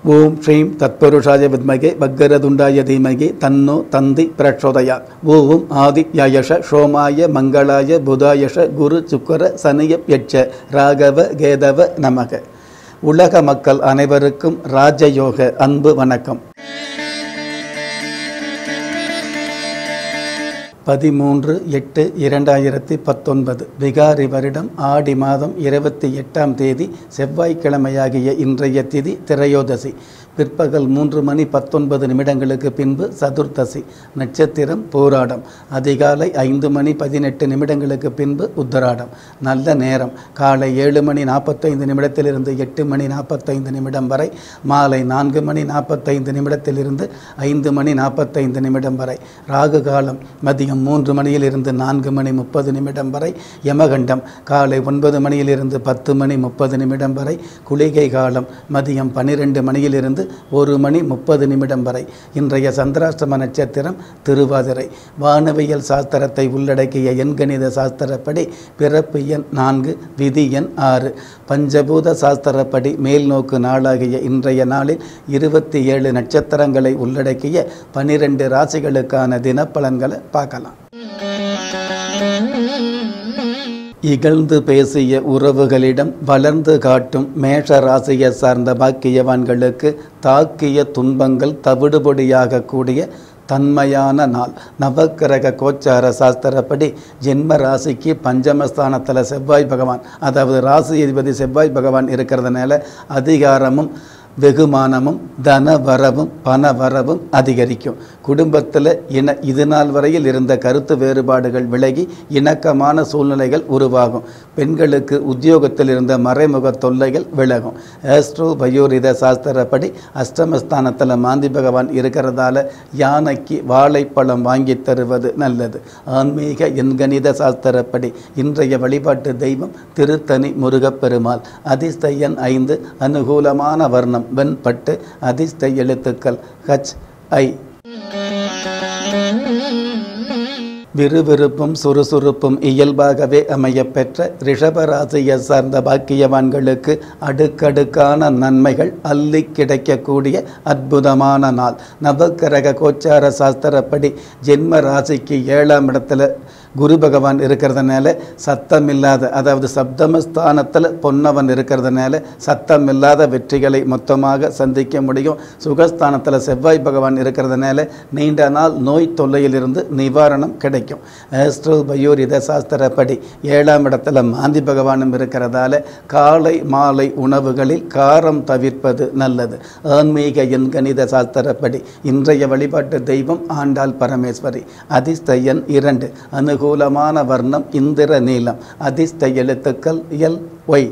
ஓம் ஸ்ரீம் தத்புருஷாய வித்மகே பக்கரதுண்டாய தீமகி தன்னோ தந்தி பிரச்சோதயா ஓம் ஆதித்யாயஷ சோமாய மங்களாய புதாயஷ குரு சுக்கர சனிய யட்ச ராகவ கேதவ நமக உலக மக்கள் அனைவருக்கும் ராஜயோக அன்பு வணக்கம் பதிமூன்று எட்டு இரண்டாயிரத்தி பத்தொன்பது விகாரி வருடம் ஆடி மாதம் இருபத்தி எட்டாம் தேதி செவ்வாய்க்கிழமையாகிய இன்றைய திதி திரையோதசி பிற்பகல் மூன்று மணி பத்தொன்பது நிமிடங்களுக்கு பின்பு சதுர்த்தசி நட்சத்திரம் போராடம் அதிகாலை ஐந்து மணி பதினெட்டு நிமிடங்களுக்கு பின்பு உத்தராடம் நல்ல நேரம் காலை ஏழு மணி நாற்பத்தைந்து நிமிடத்திலிருந்து எட்டு மணி நாற்பத்தைந்து நிமிடம் வரை மாலை நான்கு மணி நாற்பத்தைந்து நிமிடத்திலிருந்து ஐந்து மணி நாற்பத்தைந்து நிமிடம் வரை ராகு காலம் மதியம் மூன்று மணியிலிருந்து நான்கு மணி முப்பது நிமிடம் வரை யமகண்டம் காலை ஒன்பது மணியிலிருந்து பத்து மணி முப்பது நிமிடம் வரை குளிகை காலம் மதியம் பன்னிரெண்டு மணியிலிருந்து ஒரு மணி முப்பது நிமிடம் வரை இன்றைய சந்திராஷ்டம நட்சத்திரம் திருவாதிரை வானவியல் சாஸ்திரத்தை உள்ளடக்கிய எண்கணித சாஸ்திரப்படி பிறப்பு எண் நான்கு விதி எண் ஆறு பஞ்சபூத சாஸ்திரப்படி மேல்நோக்கு நாளாகிய இன்றைய நாளில் இருபத்தி ஏழு நட்சத்திரங்களை உள்ளடக்கிய பனிரெண்டு ராசிகளுக்கான தினப்பலன்களை பார்க்கலாம் இகழ்ந்து பேசிய உறவுகளிடம் வளர்ந்து காட்டும் மேஷ ராசியை சார்ந்த பாக்கியவான்களுக்கு தாக்கிய துன்பங்கள் தவிடுபொடியாக கூடிய தன்மையான நாள் நவக்கிரக கோச்சார சாஸ்திரப்படி ஜென்ம ராசிக்கு பஞ்சமஸ்தானத்தில் செவ்வாய் பகவான் அதாவது ராசி அதிபதி செவ்வாய் பகவான் இருக்கிறதுனால அதிகாரமும் வெகுமானமும் தன வரவும் பண வரவும் அதிகரிக்கும் குடும்பத்தில் இன இது நாள் வரையில் இருந்த கருத்து வேறுபாடுகள் விலகி இணக்கமான சூழ்நிலைகள் உருவாகும் பெண்களுக்கு உத்தியோகத்தில் இருந்த மறைமுக தொல்லைகள் விலகும் ஆஸ்ட்ரோ பயோரித சாஸ்திரப்படி அஷ்டமஸ்தானத்தில் மாந்தி பகவான் இருக்கிறதால யானைக்கு வாழைப்பழம் வாங்கி தருவது நல்லது ஆன்மீக எண்கணித சாஸ்திரப்படி இன்றைய வழிபாட்டு தெய்வம் திருத்தணி முருகப்பெருமாள் அதிஸ்தையன் ஐந்து அனுகூலமான வர்ணம் வெண்பட்டு அதிர்ஷ்ட எழுத்துக்கள் ஹச் ஐ விறுவிறுப்பும் சுறுசுறுப்பும் இயல்பாகவே அமையப்பெற்ற ரிஷபராசியை சார்ந்த பாக்கியவான்களுக்கு அடுக்கடுக்கான நன்மைகள் அள்ளி கிடைக்கக்கூடிய அற்புதமான நாள் நவக்கிரக கோச்சார சாஸ்திரப்படி ஜென்ம ராசிக்கு ஏழாம் இடத்துல குரு பகவான் இருக்கிறதுனால சத்தம் இல்லாத அதாவது சப்தமஸ்தானத்தில் பொன்னவன் இருக்கிறதுனால சத்தம் இல்லாத வெற்றிகளை மொத்தமாக சந்திக்க முடியும் சுகஸ்தானத்தில் செவ்வாய் பகவான் இருக்கிறதுனால நீண்ட நாள் நோய் தொல்லையிலிருந்து நிவாரணம் கிடைக்கும் ஆஸ்ட்ரோ பயோரித சாஸ்திரப்படி ஏழாம் இடத்துல மாந்தி பகவானும் இருக்கிறதால காலை மாலை உணவுகளில் காரம் தவிர்ப்பது நல்லது ஆன்மீக எண்கணித சாஸ்திரப்படி இன்றைய வழிபாட்டு தெய்வம் ஆண்டாள் பரமேஸ்வரி அதிஸ்தையன் இரண்டு அனுகூலமான வர்ணம் இந்திர நீலம் அதிர்ஷ்ட எழுத்துக்கள் எல் ஒய்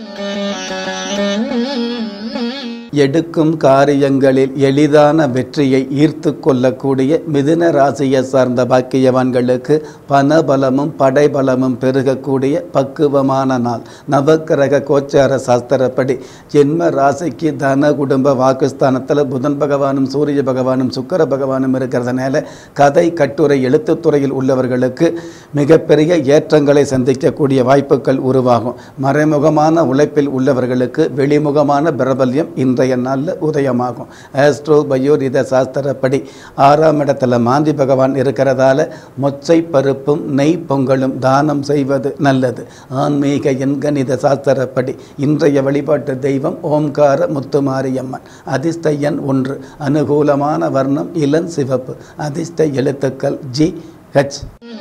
எடுக்கும் காரியங்களில் எளிதான வெற்றியை ஈர்த்து கொள்ளக்கூடிய மிதுன ராசியை சார்ந்த பாக்கியவான்களுக்கு பணபலமும் படைபலமும் பெருகக்கூடிய பக்குவமான நாள் நவக்கிரக கோச்சார சாஸ்திரப்படி ஜென்ம ராசிக்கு தன குடும்ப வாக்குஸ்தானத்தில் புதன் பகவானும் சூரிய பகவானும் சுக்கர பகவானும் இருக்கிறதுனால கதை கட்டுரை எழுத்துத்துறையில் உள்ளவர்களுக்கு மிகப்பெரிய ஏற்றங்களை சந்திக்கக்கூடிய வாய்ப்புகள் உருவாகும் மறைமுகமான உழைப்பில் உள்ளவர்களுக்கு வெளிமுகமான பிரபல்யம் இன்றைய நாளில் உதயமாகும் ஆஸ்ட்ரோ பயோரித சாஸ்திரப்படி ஆறாம் இடத்துல மாந்தி பகவான் இருக்கிறதால மொச்சை பருப்பும் நெய் பொங்கலும் தானம் செய்வது நல்லது ஆன்மீக எண்கணித சாஸ்திரப்படி இன்றைய வழிபாட்டு தெய்வம் ஓம்கார முத்துமாரியம்மன் அதிர்ஷ்ட எண் ஒன்று அனுகூலமான வர்ணம் இளம் சிவப்பு அதிர்ஷ்ட எழுத்துக்கள் ஜி ஹச்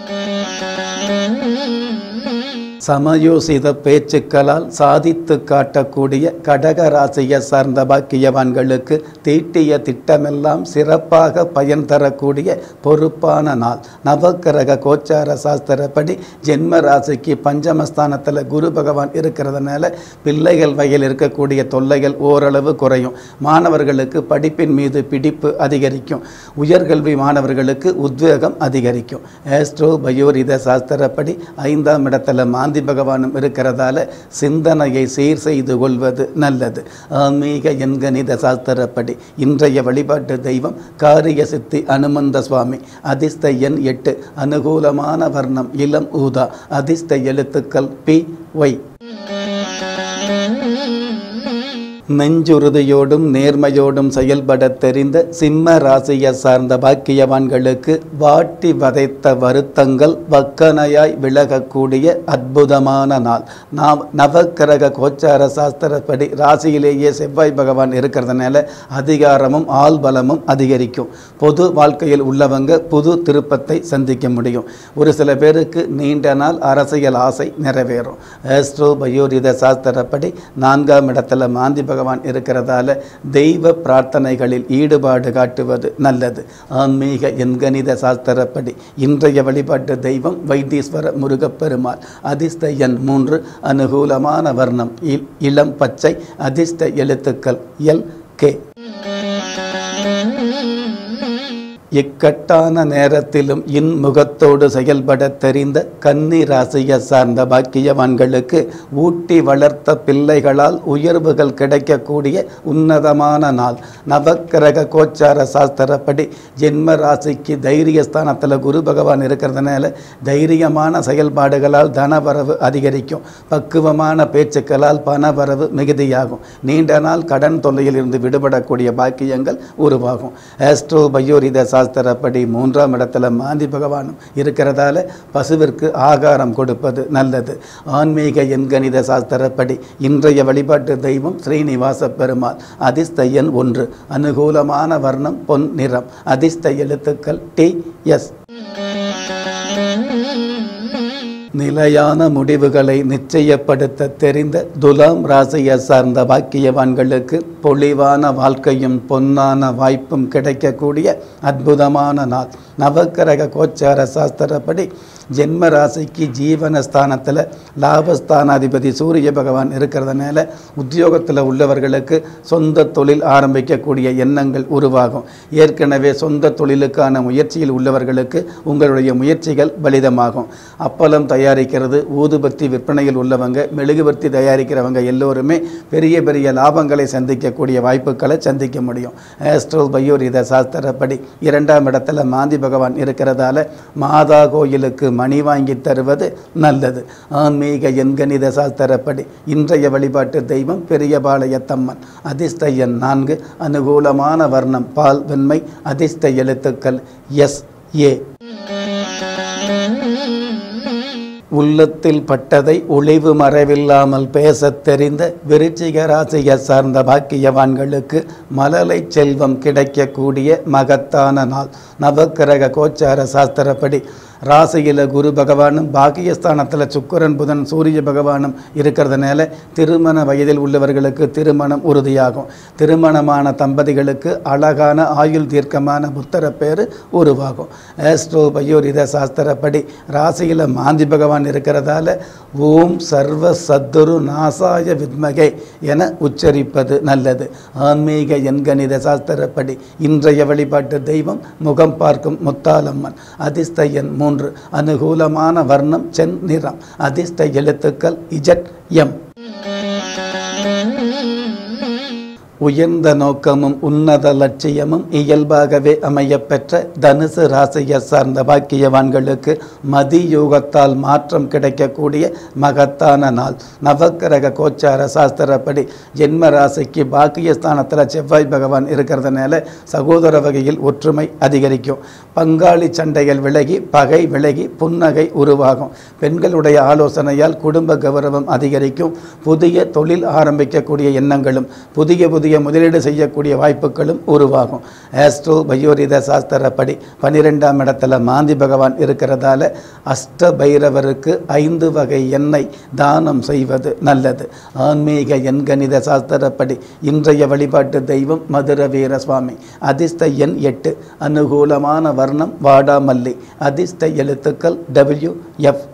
சமயோசித பேச்சுக்களால் சாதித்து காட்டக்கூடிய கடக ராசியை சார்ந்த பாக்கியவான்களுக்கு தீட்டிய திட்டமெல்லாம் சிறப்பாக பயன் தரக்கூடிய பொறுப்பான நாள் நவக்கிரக கோச்சார சாஸ்திரப்படி ஜென்ம ராசிக்கு பஞ்சமஸ்தானத்தில் குரு பகவான் இருக்கிறதுனால பிள்ளைகள் வகையில் இருக்கக்கூடிய தொல்லைகள் ஓரளவு குறையும் மாணவர்களுக்கு படிப்பின் மீது பிடிப்பு அதிகரிக்கும் உயர்கல்வி மாணவர்களுக்கு உத்வேகம் அதிகரிக்கும் ஆஸ்ட்ரோ பயோரித சாஸ்திரப்படி ஐந்தாம் இடத்துல மாந்தி பகவானும் இருக்கிறதால சிந்தனையை சீர் செய்து கொள்வது நல்லது ஆன்மீக எண்கணித சாஸ்திரப்படி இன்றைய வழிபாட்டு தெய்வம் காரிய சித்தி அனுமந்த சுவாமி அதிர்ஷ்ட எண் எட்டு அனுகூலமான வர்ணம் இளம் ஊதா அதிர்ஷ்ட எழுத்துக்கள் பி ஒய் நெஞ்சுறுதியோடும் நேர்மையோடும் செயல்பட தெரிந்த சிம்ம ராசியை சார்ந்த பாக்கியவான்களுக்கு வாட்டி வதைத்த வருத்தங்கள் வக்கனையாய் விலகக்கூடிய அற்புதமான நாள் நாம் நவக்கிரக கோச்சார சாஸ்திரப்படி ராசியிலேயே செவ்வாய் பகவான் இருக்கிறதுனால அதிகாரமும் ஆள் பலமும் அதிகரிக்கும் பொது வாழ்க்கையில் உள்ளவங்க புது திருப்பத்தை சந்திக்க முடியும் ஒரு சில பேருக்கு நீண்ட நாள் அரசியல் ஆசை நிறைவேறும் ஆஸ்ட்ரோ பயோரித சாஸ்திரப்படி நான்காம் இடத்துல மாந்தி பகவான் இருக்கிறதால தெய்வ பிரார்த்தனைகளில் ஈடுபாடு காட்டுவது நல்லது ஆன்மீக எண்கணித சாஸ்திரப்படி இன்றைய வழிபாட்டு தெய்வம் வைத்தீஸ்வர முருகப்பெருமாள் அதிர்ஷ்ட எண் மூன்று அனுகூலமான வர்ணம் இ- இளம் பச்சை அதிர்ஷ்ட எழுத்துக்கள் எல் கே இக்கட்டான நேரத்திலும் இன்முகத்தோடு செயல்பட தெரிந்த கன்னி ராசியை சார்ந்த பாக்கியவான்களுக்கு ஊட்டி வளர்த்த பிள்ளைகளால் உயர்வுகள் கிடைக்கக்கூடிய உன்னதமான நாள் நவக்கிரக கோச்சார சாஸ்திரப்படி ஜென்ம ராசிக்கு தைரியஸ்தானத்தில் குரு பகவான் இருக்கிறதுனால தைரியமான செயல்பாடுகளால் தனவரவு அதிகரிக்கும் பக்குவமான பேச்சுக்களால் பணவரவு மிகுதியாகும் நீண்ட நாள் கடன் தொல்லையில் இருந்து விடுபடக்கூடிய பாக்கியங்கள் உருவாகும் ஆஸ்ட்ரோ பயோரித சாஸ்திரப்படி மூன்றாம் இடத்துல மாந்தி பகவானும் இருக்கிறதால பசுவிற்கு ஆகாரம் கொடுப்பது நல்லது ஆன்மீக எண்கணித சாஸ்திரப்படி இன்றைய வழிபாட்டு தெய்வம் ஸ்ரீனிவாச பெருமாள் அதிர்ஷ்ட எண் ஒன்று அனுகூலமான வர்ணம் பொன் நிறம் அதிர்ஷ்ட எழுத்துக்கள் டி எஸ் நிலையான முடிவுகளை நிச்சயப்படுத்த தெரிந்த துலாம் ராசியை சார்ந்த பாக்கியவான்களுக்கு பொலிவான வாழ்க்கையும் பொன்னான வாய்ப்பும் கிடைக்கக்கூடிய அற்புதமான நாள் நவக்கிரக கோச்சார சாஸ்திரப்படி ஜென்ம ராசிக்கு ஜீவன ஸ்தானத்தில் லாபஸ்தானாதிபதி சூரிய பகவான் இருக்கிறதுனால உத்தியோகத்தில் உள்ளவர்களுக்கு சொந்த தொழில் ஆரம்பிக்கக்கூடிய எண்ணங்கள் உருவாகும் ஏற்கனவே சொந்த தொழிலுக்கான முயற்சியில் உள்ளவர்களுக்கு உங்களுடைய முயற்சிகள் பலிதமாகும் அப்பளம் தயாரிக்கிறது ஊதுபத்தி விற்பனையில் உள்ளவங்க மெழுகுபத்தி தயாரிக்கிறவங்க எல்லோருமே பெரிய பெரிய லாபங்களை சந்திக்கக்கூடிய வாய்ப்புகளை சந்திக்க முடியும் ஆஸ்ட்ரோ பயோரித சாஸ்திரப்படி இரண்டாம் இடத்துல மாந்தி பகவான் இருக்கிறதால மாதா கோயிலுக்கு மணி வாங்கி தருவது நல்லது ஆன்மீக எண்கணித சாஸ்திரப்படி இன்றைய வழிபாட்டு தெய்வம் பெரியபாளையத்தம்மன் அதிர்ஷ்ட எண் நான்கு அனுகூலமான வர்ணம் பால் வெண்மை அதிர்ஷ்ட எழுத்துக்கள் எஸ் ஏ உள்ளத்தில் பட்டதை ஒளிவு மறைவில்லாமல் பேசத் தெரிந்த விருச்சிக ராசியை சார்ந்த பாக்கியவான்களுக்கு மலலை செல்வம் கிடைக்கக்கூடிய மகத்தான நாள் நவக்கிரக கோச்சார சாஸ்திரப்படி ராசியில் குரு பகவானும் பாக்கியஸ்தானத்தில் சுக்கிரன் புதன் சூரிய பகவானும் இருக்கிறதுனால திருமண வயதில் உள்ளவர்களுக்கு திருமணம் உறுதியாகும் திருமணமான தம்பதிகளுக்கு அழகான ஆயுள் தீர்க்கமான புத்தர பேர் உருவாகும் ஆஸ்ட்ரோ பயோரித சாஸ்திரப்படி ராசியில் மாந்தி பகவான் இருக்கிறதால ஓம் சர்வ சத்துரு நாசாய வித்மகே என உச்சரிப்பது நல்லது ஆன்மீக எண்கணித சாஸ்திரப்படி இன்றைய வழிபாட்டு தெய்வம் முகம் பார்க்கும் முத்தாலம்மன் அதிர்ஷ்ட எண் மூன்று அனுகூலமான வர்ணம் சென் நிறம் அதிர்ஷ்ட எழுத்துக்கள் இஜட் எம் உயர்ந்த நோக்கமும் உன்னத லட்சியமும் இயல்பாகவே அமையப்பெற்ற தனுசு ராசியை சார்ந்த பாக்கியவான்களுக்கு மதியூகத்தால் மாற்றம் கிடைக்கக்கூடிய மகத்தான நாள் நவக்கிரக கோச்சார சாஸ்திரப்படி ஜென்ம ராசிக்கு பாக்கியஸ்தானத்தில் செவ்வாய் பகவான் இருக்கிறதுனால சகோதர வகையில் ஒற்றுமை அதிகரிக்கும் பங்காளி சண்டைகள் விலகி பகை விலகி புன்னகை உருவாகும் பெண்களுடைய ஆலோசனையால் குடும்ப கௌரவம் அதிகரிக்கும் புதிய தொழில் ஆரம்பிக்கக்கூடிய எண்ணங்களும் புதிய புதிய முதலீடு செய்யக்கூடிய வாய்ப்புகளும் உருவாகும் ஆஸ்ட்ரோ பயோரித சாஸ்திரப்படி பன்னிரெண்டாம் இடத்துல மாந்தி பகவான் இருக்கிறதால அஷ்ட பைரவருக்கு ஐந்து வகை எண்ணெய் தானம் செய்வது நல்லது ஆன்மீக எண்கணித சாஸ்திரப்படி இன்றைய வழிபாட்டு தெய்வம் மதுர வீர சுவாமி அதிர்ஷ்ட எண் எட்டு அனுகூலமான வர்ணம் வாடாமல்லி அதிர்ஷ்ட எழுத்துக்கள் டபிள்யூ எஃப்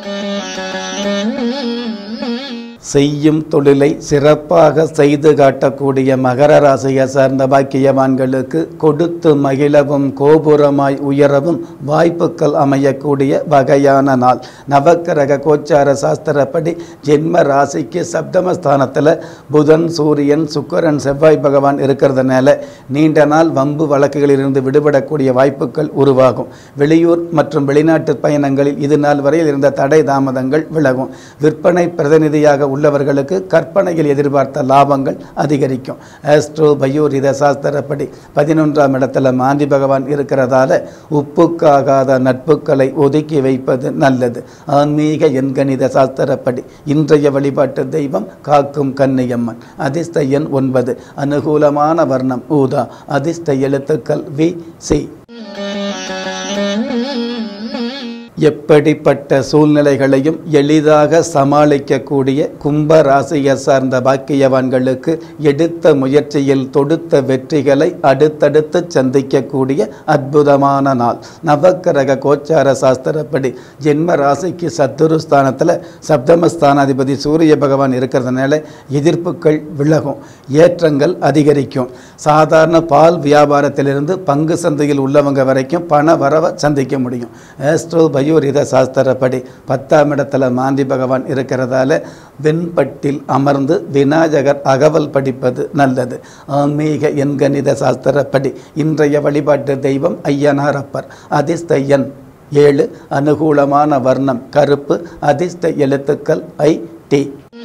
செய்யும் தொழிலை சிறப்பாக செய்து காட்டக்கூடிய மகர ராசியை சார்ந்த பாக்கியவான்களுக்கு கொடுத்து மகிழவும் கோபுரமாய் உயரவும் வாய்ப்புகள் அமையக்கூடிய வகையான நாள் நவக்கிரக கோச்சார சாஸ்திரப்படி ஜென்ம ராசிக்கு சப்தமஸ்தானத்தில் புதன் சூரியன் சுக்கிரன் செவ்வாய் பகவான் இருக்கிறதுனால நீண்ட நாள் வம்பு வழக்குகளிலிருந்து விடுபடக்கூடிய வாய்ப்புகள் உருவாகும் வெளியூர் மற்றும் வெளிநாட்டு பயணங்களில் இது நாள் வரையில் இருந்த தடை தாமதங்கள் விலகும் விற்பனை பிரதிநிதியாக உள்ள உள்ளவர்களுக்கு கற்பனையில் எதிர்பார்த்த லாபங்கள் அதிகரிக்கும் ஆஸ்ட்ரோ பயோரித சாஸ்திரப்படி பதினொன்றாம் இடத்துல மாந்தி பகவான் இருக்கிறதால உப்புக்காகாத நட்புகளை ஒதுக்கி வைப்பது நல்லது ஆன்மீக எண்கணித சாஸ்திரப்படி இன்றைய வழிபாட்டு தெய்வம் காக்கும் கன்னியம்மன் அதிர்ஷ்ட எண் ஒன்பது அனுகூலமான வர்ணம் ஊதா அதிர்ஷ்ட எழுத்துக்கள் வி சி எப்படிப்பட்ட சூழ்நிலைகளையும் எளிதாக சமாளிக்கக்கூடிய கும்ப ராசியை சார்ந்த பாக்கியவான்களுக்கு எடுத்த முயற்சியில் தொடுத்த வெற்றிகளை அடுத்தடுத்து சந்திக்கக்கூடிய அற்புதமான நாள் நவக்கிரக கோச்சார சாஸ்திரப்படி ஜென்ம ராசிக்கு சத்துரு ஸ்தானத்தில் சப்தமஸ்தானாதிபதி சூரிய பகவான் இருக்கிறதுனால எதிர்ப்புகள் விலகும் ஏற்றங்கள் அதிகரிக்கும் சாதாரண பால் வியாபாரத்திலிருந்து பங்கு சந்தையில் உள்ளவங்க வரைக்கும் பண வரவை சந்திக்க முடியும் ஆஸ்ட்ரோ பயோரித சாஸ்திரப்படி பத்தாம் இடத்துல மாந்தி பகவான் இருக்கிறதால வெண்பட்டில் அமர்ந்து விநாயகர் அகவல் படிப்பது நல்லது ஆன்மீக எண்கணித சாஸ்திரப்படி இன்றைய வழிபாட்டு தெய்வம் ஐயனாரப்பர் அதிர்ஷ்ட எண் ஏழு அனுகூலமான வர்ணம் கருப்பு அதிர்ஷ்ட எழுத்துக்கள் ஐ டி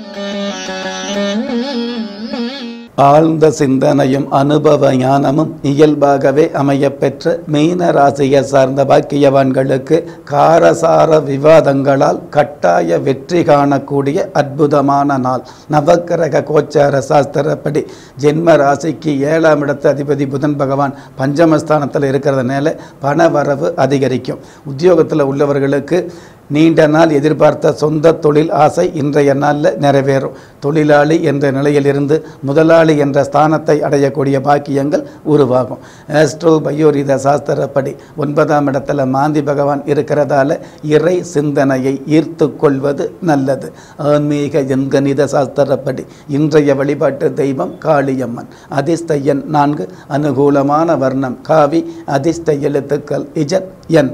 ஆழ்ந்த சிந்தனையும் அனுபவ ஞானமும் இயல்பாகவே அமையப்பெற்ற மீன ராசியை சார்ந்த பாக்கியவான்களுக்கு காரசார விவாதங்களால் கட்டாய வெற்றி காணக்கூடிய அற்புதமான நாள் நவக்கிரக கோச்சார சாஸ்திரப்படி ஜென்ம ராசிக்கு ஏழாம் இடத்து அதிபதி புதன் பகவான் பஞ்சமஸ்தானத்தில் இருக்கிறதுனால பண வரவு அதிகரிக்கும் உத்தியோகத்தில் உள்ளவர்களுக்கு நீண்ட நாள் எதிர்பார்த்த சொந்த தொழில் ஆசை இன்றைய நாளில் நிறைவேறும் தொழிலாளி என்ற நிலையிலிருந்து முதலாளி என்ற ஸ்தானத்தை அடையக்கூடிய பாக்கியங்கள் உருவாகும் ஆஸ்ட்ரோ பயோரித சாஸ்திரப்படி ஒன்பதாம் இடத்துல மாந்தி பகவான் இருக்கிறதால இறை சிந்தனையை ஈர்த்து கொள்வது நல்லது ஆன்மீக எண்கணித சாஸ்திரப்படி இன்றைய வழிபாட்டு தெய்வம் காளியம்மன் அதிர்ஷ்ட எண் நான்கு அனுகூலமான வர்ணம் காவி அதிர்ஷ்ட எழுத்துக்கள் இஜட் என்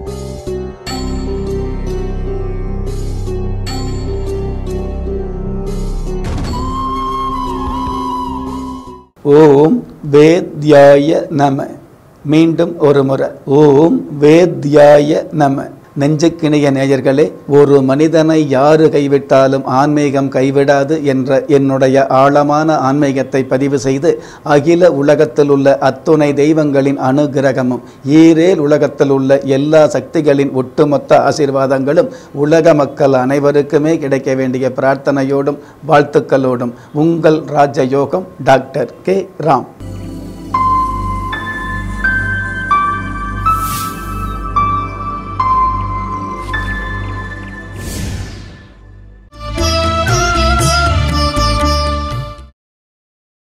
ஓம் வேத்யாய நம மீண்டும் ஒரு முறை ஓம் வேத்யாய நம நெஞ்சுக்கிணிய நேயர்களே ஒரு மனிதனை யாரு கைவிட்டாலும் ஆன்மீகம் கைவிடாது என்ற என்னுடைய ஆழமான ஆன்மீகத்தை பதிவு செய்து அகில உலகத்தில் உள்ள அத்துணை தெய்வங்களின் அனுகிரகமும் ஈரேல் உலகத்தில் உள்ள எல்லா சக்திகளின் ஒட்டுமொத்த ஆசீர்வாதங்களும் உலக மக்கள் அனைவருக்குமே கிடைக்க வேண்டிய பிரார்த்தனையோடும் வாழ்த்துக்களோடும் உங்கள் ராஜயோகம் டாக்டர் கே ராம்